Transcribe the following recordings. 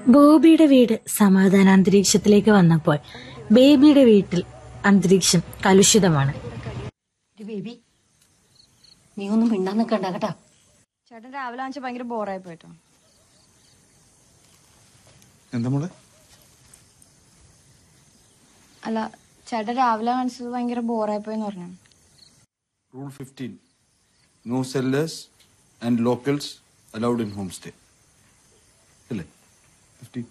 ബോബിയുടെ വീട് സമാധാന അന്തരീക്ഷത്തിലേക്ക് വന്നപ്പോൾ ബേബിയുടെ വീട്ടിൽ അന്തരീക്ഷം കലുഷിതമാണ് ഒരു ബേബി നീ ഒന്നും മിണ്ടാൻ നിൽക്കണ്ട കേട്ടാ ചേട്ടൻ രാവിലെ വാങ്ങിച്ച ഭയങ്കര ബോറായി പോയിട്ടോ എന്താ മോളെ അല്ല ചേട്ടൻ രാവിലെ വാങ്ങിച്ചത് ഭയങ്കര ബോറായി പോയെന്ന് പറഞ്ഞു rule fifteen no sellers and locals allowed in home stay അല്ലേ ഫിഫ്റ്റീൻ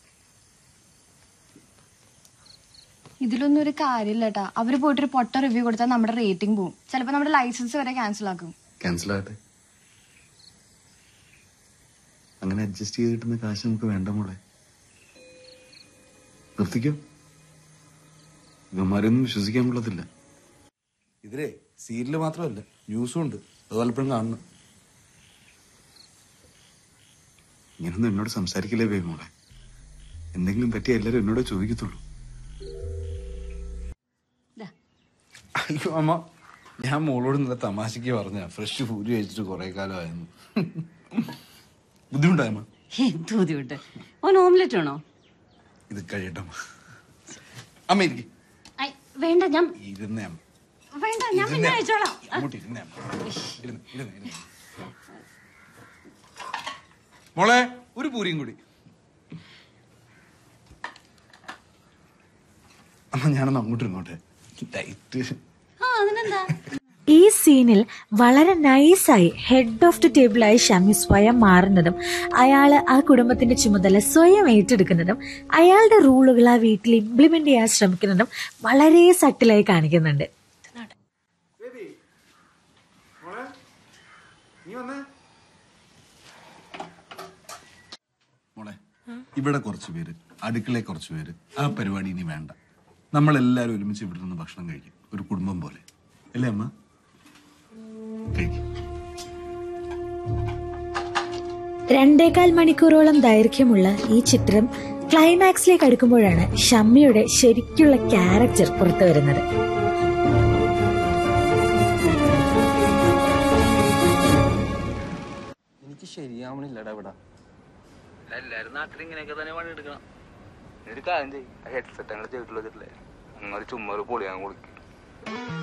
ഇതിലൊന്നും ഒരു കാര്യമില്ല കേട്ടാ അവര് പോയിട്ട് ഒരു പൊട്ട റിവ്യൂ കൊടുത്താൽ നമ്മുടെ റേറ്റിംഗ് പോവും ചിലപ്പോ നമ്മുടെ ലൈസൻസ് വരെ ക്യാൻസൽ ആക്കും ക്യാൻസൽ ആകട്ടെ അങ്ങനെ അഡ്ജസ്റ്റ് ചെയ്ത് കിട്ടുന്ന കാശ് നമുക്ക് വേണ്ട മോളെ നിർത്തിക്കോ ഇവന്മാരൊന്നും വിശ്വസിക്കാൻ കൊള്ളത്തില്ല ഇതിലേ സീരിയല് മാത്രമല്ല ന്യൂസും ഉണ്ട് അത് പലപ്പോഴും കാണുന്നു ഇങ്ങനൊന്നും എന്നോട് സംസാരിക്കില്ലേ ബേ മോളെ എന്തെങ്കിലും പറ്റിയ എല്ലാരും എന്നോട് ചോദിക്കത്തുള്ളൂ അയ്യോ അമ്മ ഞാൻ മോളോട് നല്ല തമാശക്ക് പറഞ്ഞ ഫ്രഷ് പൂരി കഴിച്ചിട്ട് കുറെ കാലമായിരുന്നു ബുദ്ധിമുട്ടായമ്മ എന്ത് ബുദ്ധിമുട്ട് ഓൻ ഓംലെറ്റ് ആണോ ഇത് കഴിയട്ടമ്മ അമ്മ ഇരിക്കും ഐ, വേണ്ട ഞാൻ ഇരുന്നേ അമ്മ വേണ്ട ഞാൻ പിന്നെ അയച്ചോളാം അങ്ങോട്ട് ഇരുന്നേ അമ്മ ഇരുന്ന്, ഇരുന്ന്, ഇരുന്ന്. മോളെ ഒരു പൂരിയും കൂടി അമ്മ ഞാനൊന്ന് അങ്ങോട്ട് ഇങ്ങോട്ടെ ലൈറ്റ് ആ അതിനെന്താ ഈ സീനിൽ വളരെ നൈസായി ഹെഡ് ഓഫ് ദി ടേബിളായി ഷമി സ്വയം മാറുന്നതും അയാൾ ആ കുടുംബത്തിന്റെ ചുമതല സ്വയം ഏറ്റെടുക്കുന്നതും അയാളുടെ റൂളുകൾ ആ വീട്ടിൽ ഇംപ്ലിമെന്റ് ചെയ്യാൻ ശ്രമിക്കുന്നതും വളരെ സട്ടിലായി കാണിക്കുന്നുണ്ട് മോളെ ഇവിടെ കുറച്ച് പേര് അടുക്കളയിൽ കുറച്ച് പേര് ആ പരിപാടി ഇനി വേണ്ട നമ്മളെല്ലാരും ഒരുമിച്ച് ഇവിടെ നിന്ന് ഭക്ഷണം കഴിക്കും ഒരു കുടുംബം പോലെ അല്ലേ അമ്മ കഴിക്കും രണ്ടേകാൽ മണിക്കൂറോളം ദൈർഘ്യമുള്ള ഈ ചിത്രം ക്ലൈമാക്സിലേക്ക് അടുക്കുമ്പോഴാണ് ഷമ്മിയുടെ ശരിക്കുള്ള ക്യാരക്ടർ പുറത്തു വരുന്നത് എനിക്ക് ശരിയാവണില്ലടാ ഇവിടെ എല്ലാരും നാട്ടിൽ ഇങ്ങനെയൊക്കെ തന്നെ പണിയെടുക്കണം ഒരു കാര്യം ചെയ്യും ഹെഡ്സെറ്റ് അങ്ങനെ ചെയ്തിട്ടുള്ള അങ്ങനെ ചുമ്മാ ഒരു പൊളിയാൻ കൊടുക്കും